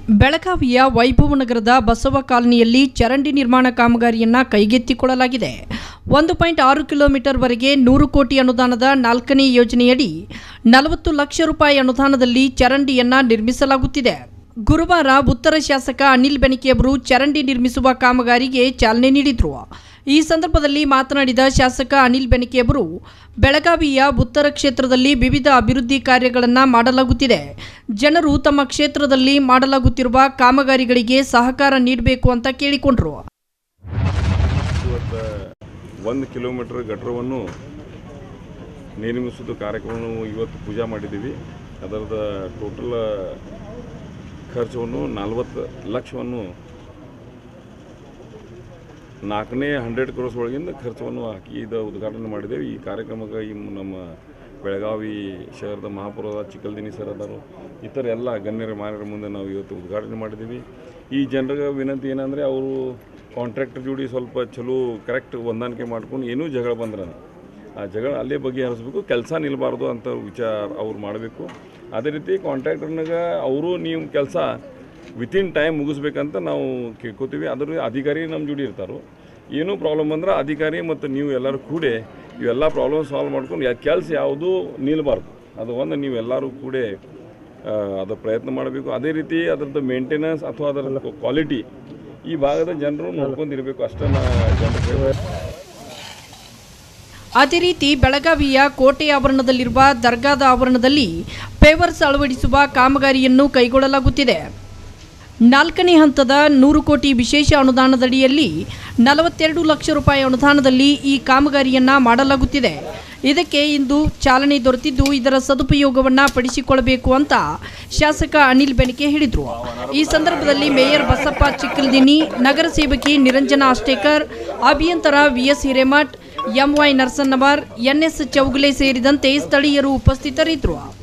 ಬೆಳಗಾವಿಯ ವೈಭವನಗರದ ಬಸವ ಕಾಲನಿಯಲ್ಲಿ ಚರಂಡಿ ನಿರ್ಮಾಣ ಕಾಮಗಾರಿಯನ್ನ ಕೈಗೆತ್ತಿಕೊಳ್ಳಲಾಗಿದೆ ಒಂದು ಪಾಯಿಂಟ್ ಆರು ಕಿಲೋಮೀಟರ್ವರೆಗೆ ನೂರು ಕೋಟಿ ಅನುದಾನದ ನಾಲ್ಕನೇ ಯೋಜನೆಯಡಿ ನಲವತ್ತು ಲಕ್ಷ ರೂಪಾಯಿ ಅನುದಾನದಲ್ಲಿ ಚರಂಡಿಯನ್ನ ನಿರ್ಮಿಸಲಾಗುತ್ತಿದೆ ಗುರುವಾರ ಉತ್ತರ ಶಾಸಕ ಅನಿಲ್ ಬೆನಕೆ ಅವರು ಚರಂಡಿ ನಿರ್ಮಿಸುವ ಕಾಮಗಾರಿಗೆ ಚಾಲನೆ ನೀಡಿದರು ಈ ಸಂದರ್ಭದಲ್ಲಿ ಮಾತನಾಡಿದ ಶಾಸಕ ಅನಿಲ್ ಬೆನಕೆ ಅವರು ಬೆಳಗಾವಿಯ ಉತ್ತರ ಕ್ಷೇತ್ರದಲ್ಲಿ ವಿವಿಧ ಅಭಿವೃದ್ಧಿ ಕಾರ್ಯಗಳನ್ನು ಮಾಡಲಾಗುತ್ತಿದೆ ಜನರು ತಮ್ಮ ಕ್ಷೇತ್ರದಲ್ಲಿ ಮಾಡಲಾಗುತ್ತಿರುವ ಕಾಮಗಾರಿಗಳಿಗೆ ಸಹಕಾರ ನೀಡಬೇಕು ಅಂತ ಕೇಳಿಕೊಂಡರು ಇವತ್ತು ಒಂದು ಕಿಲೋಮೀಟರ್ ಗಟ್ರವನ್ನು ನಿರ್ಮಿಸೋದು ಕಾರ್ಯಕ್ರಮವನ್ನು ಇವತ್ತು ಪೂಜಾ ಮಾಡಿದ್ದೀವಿ ಅದರದ ಟೋಟಲ್ ಖರ್ಚವನ್ನು ನಲ್ವತ್ತು ಲಕ್ಷವನ್ನು ನಾಲ್ಕನೇ ಹಂಡ್ರೆಡ್ ಕ್ರೋರ್ಸ್ ಒಳಗಿಂದ ಖರ್ಚವನ್ನು ಹಾಕಿ ಇದು ಉದ್ಘಾಟನೆ ಮಾಡಿದ್ದೇವೆ ಈ ಕಾರ್ಯಕ್ರಮಕ್ಕೆ ಈ ನಮ್ಮ ಬೆಳಗಾವಿ ಶಹರದ ಮಹಾಪೌರದ ಚಿಕ್ಕಲ್ದಿನಿ ಸರ್ ಅದಾರು ಇತರ ಎಲ್ಲ ಗಣ್ಯರ ಮಾನ್ಯರ ಮುಂದೆ ನಾವು ಇವತ್ತು ಉದ್ಘಾಟನೆ ಮಾಡಿದ್ದೀವಿ ಈ ಜನರಿಗೆ ವಿನಂತಿ ಏನಂದರೆ ಅವರು ಕಾಂಟ್ರಾಕ್ಟರ್ ಜೋಡಿ ಸ್ವಲ್ಪ ಚಲೋ ಕರೆಕ್ಟ್ ಹೊಂದಾಣಿಕೆ ಮಾಡ್ಕೊಂಡು ಏನೂ ಜಗಳ ಬಂದ್ರೆ ಆ ಜಗಳ ಅಲ್ಲೇ ಬಗೆಹರಿಸ್ಬೇಕು ಕೆಲಸ ನಿಲ್ಲಬಾರ್ದು ಅಂತ ವಿಚಾರ ಅವ್ರು ಮಾಡಬೇಕು ಅದೇ ರೀತಿ ಕಾಂಟ್ರಾಕ್ಟರ್ನಾಗ ಅವರು ನೀವು ಕೆಲಸ ವಿತಿನ್ ಟೈಮ್ ಮುಗಿಸ್ಬೇಕಂತ ನಾವು ಕೇಳ್ಕೊತೀವಿ ಅದ್ರ ಅಧಿಕಾರಿ ನಮ್ಮ ಜೋಡಿ ಇರ್ತಾರೋ ಏನೂ ಪ್ರಾಬ್ಲಮ್ ಅಂದ್ರೆ ಅಧಿಕಾರಿ ಮತ್ತು ನೀವು ಎಲ್ಲರೂ ಕೂಡಿ ಇವೆಲ್ಲ ಪ್ರಾಬ್ಲಮ್ ಸಾಲ್ವ್ ಮಾಡ್ಕೊಂಡು ಯಾ ಕೆಲಸ ಯಾವುದೂ ನಿಲ್ಲಬಾರ್ದು ಅದು ಒಂದು ನೀವು ಎಲ್ಲರೂ ಕೂಡಿ ಆ, ಅದು ಪ್ರಯತ್ನ ಮಾಡಬೇಕು ಅದೇ ರೀತಿ ಅದರದ್ದು ಮೇಂಟೆನೆನ್ಸ್ ಅಥವಾ ಅದರ ಕ್ವಾಲಿಟಿ ಈ ಭಾಗದ ಜನರು ನೋಡ್ಕೊಂಡಿರಬೇಕು ಅಷ್ಟೇ ನಾ ಜನರಿಗೆ ಅದೇ ರೀತಿ ಬೆಳಗಾವಿಯ ಕೋಟೆ ಆವರಣದಲ್ಲಿರುವ ದರ್ಗಾದ ಆವರಣದಲ್ಲಿ ಪೇವರ್ಸ್ ಅಳವಡಿಸುವ ಕಾಮಗಾರಿಯನ್ನು ಕೈಗೊಳ್ಳಲಾಗುತ್ತಿದೆ ನಾಲ್ಕನೇ ಹಂತದ ನೂರು ಕೋಟಿ ವಿಶೇಷ ಅನುದಾನದಡಿಯಲ್ಲಿ ನಲವತ್ತೆರಡು ಲಕ್ಷ ರೂಪಾಯಿ ಅನುದಾನದಲ್ಲಿ ಈ ಕಾಮಗಾರಿಯನ್ನ ಮಾಡಲಾಗುತ್ತಿದೆ ಇದಕ್ಕೆ ಇಂದು ಚಾಲನೆ ದೊರೆತಿದ್ದು ಇದರ ಸದುಪಯೋಗವನ್ನ ಪಡಿಸಿಕೊಳ್ಳಬೇಕು ಅಂತ ಶಾಸಕ ಅನಿಲ್ ಬೆನಕೆ ಹೇಳಿದರು ಈ ಸಂದರ್ಭದಲ್ಲಿ ಮೇಯರ್ ಬಸಪ್ಪ ಚಿಕ್ಕಲ್ದಿನಿ ನಗರ ಸೇವಕಿ ನಿರಂಜನ ಅಷ್ಟೇಕರ್ ಅಭಿಯಂತರ V S Hiremath M Y Narasannavar N S Chougule ಸೇರಿದಂತೆ ಸ್ಥಳೀಯರು ಉಪಸ್ಥಿತರಿದ್ದರು